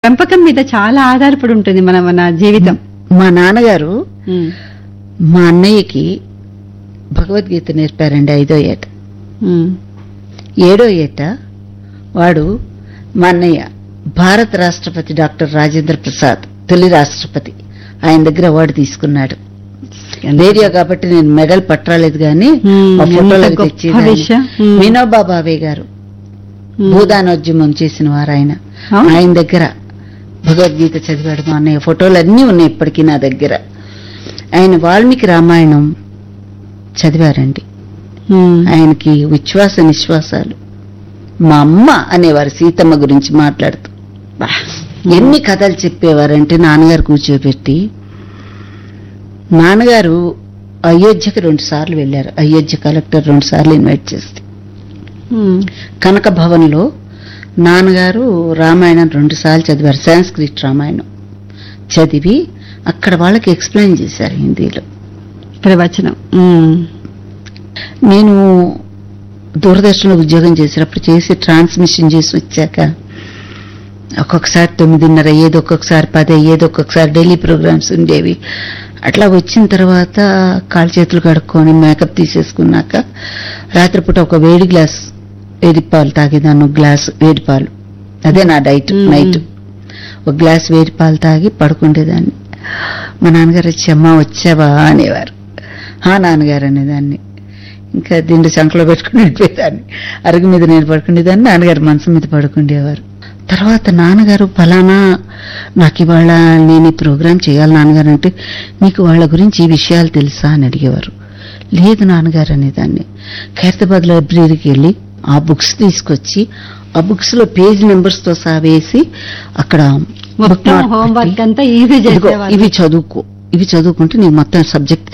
పెంపకం మీద చాలా ఆధారపడి ఉంటుంది మన మన జీవితం మా నాన్నగారు ఉమ్, మా అన్నయ్యకి భగవద్గీత నేర్పారండి ఐదో ఏట ఉమ్, ఏడో ఏట వాడు మా అన్నయ్య భారత రాష్ట్రపతి డాక్టర్ రాజేంద్ర ప్రసాద్ తొలి రాష్ట్రపతి ఆయన దగ్గర అవార్డు తీసుకున్నాడు రేడియో కాబట్టి నేను మెడల్ పట్టరాలేదు కానీ హ్మ్, మా ఫోటోలు ఎంత అవి గొప్ప తెచ్చేదాన్ని. విషయం. హ్మ్. వినోబా భావే గారు ఉమ్, భూదానోద్యమం చేసిన వారు ఆయన అవును. ఆయన దగ్గర భగవద్గీత చదివాడు మా అన్నయ్య ఫోటోలు అన్నీ ఉన్నాయి ఇప్పటికీ నా దగ్గర ఆయన వాల్మీకి రామాయణం చదివారండి ఉమ్, ఆయనకి విశ్వాస నిశ్వాసాలు మా అమ్మ అనేవారు సీతమ్మ గురించి మాట్లాడుతూ బా. ఎన్ని కథలు చెప్పేవారంటే నాన్నగారు కూర్చోబెట్టి నాన్నగారు అయోధ్యకి రెండు సార్లు వెళ్ళారు అయోధ్య కలెక్టర్ రెండు సార్లు ఇన్వైట్ చేస్తే ఉమ్, కనక భవన్లో నాన్నగారు రామాయణం రెండు సార్లు చదివారు సాంస్క్రిట్ రామాయణం చదివి అక్కడ వాళ్ళకి ఎక్స్ప్లెయిన్ చేశారు హిందీలో ప్రవచనం ఉమ్, నేను దూరదర్శన్లో ఉద్యోగం చేసినప్పుడు చేసి ట్రాన్స్మిషన్ చేసి వచ్చాక ఒక్కొక్కసారి తొమ్మిదిన్నర అయ్యేది ఒక్కొక్కసారి పది అయ్యేది ఒక్కొక్కసారి డైలీ ప్రోగ్రామ్స్ ఉండేవి అట్లా వచ్చిన తర్వాత కాళ్ళు చేతులు కడుక్కొని మేకప్ తీసేసుకున్నాక రాత్రిపూట ఒక వేడి గ్లాస్ వేడి పాలు తాగేదాన్ని ఒక గ్లాస్ వేడి పాలు అదే నా డైట్ మ్మ్. నైట్ ఒక గ్లాస్ వేడి పాలు తాగి పడుకుండేదాన్ని మా నాన్నగారు వచ్చి అమ్మ వచ్చావా అనేవారు హా నాన్నగారు అనేదాన్ని ఇంకా దిండు సంకలో పెట్టుకుని వెళ్ళిపోయేదాన్ని అరుగు మీద నేను పడుకునేదాన్ని నాన్నగారు మనసు మీద పడుకుండేవారు తర్వాత నాన్నగారు ఫలానా నాకు ఇవాళ నేను ఈ ప్రోగ్రాం చేయాలి నాన్నగారు అంటే నీకు వాళ్ళ గురించి ఈ విషయాలు తెలుసా అని అడిగేవారు లేదు నాన్నగారు అనేదాన్ని ఖైరతాబాద్ లైబ్రరీకి వెళ్ళి ఆ బుక్స్ తీసుకొచ్చి ఆ బుక్స్ లో పేజ్ నెంబర్స్ తో సహా వేసి అక్కడ మొత్తం bookmark హోంవర్క్ పెట్టి, అంతా ఈజీ ఇదిగో చేసేవారు ఇవి చదువుకో ఇవి చదువుకుంటే నీకు మొత్తం సబ్జెక్ట్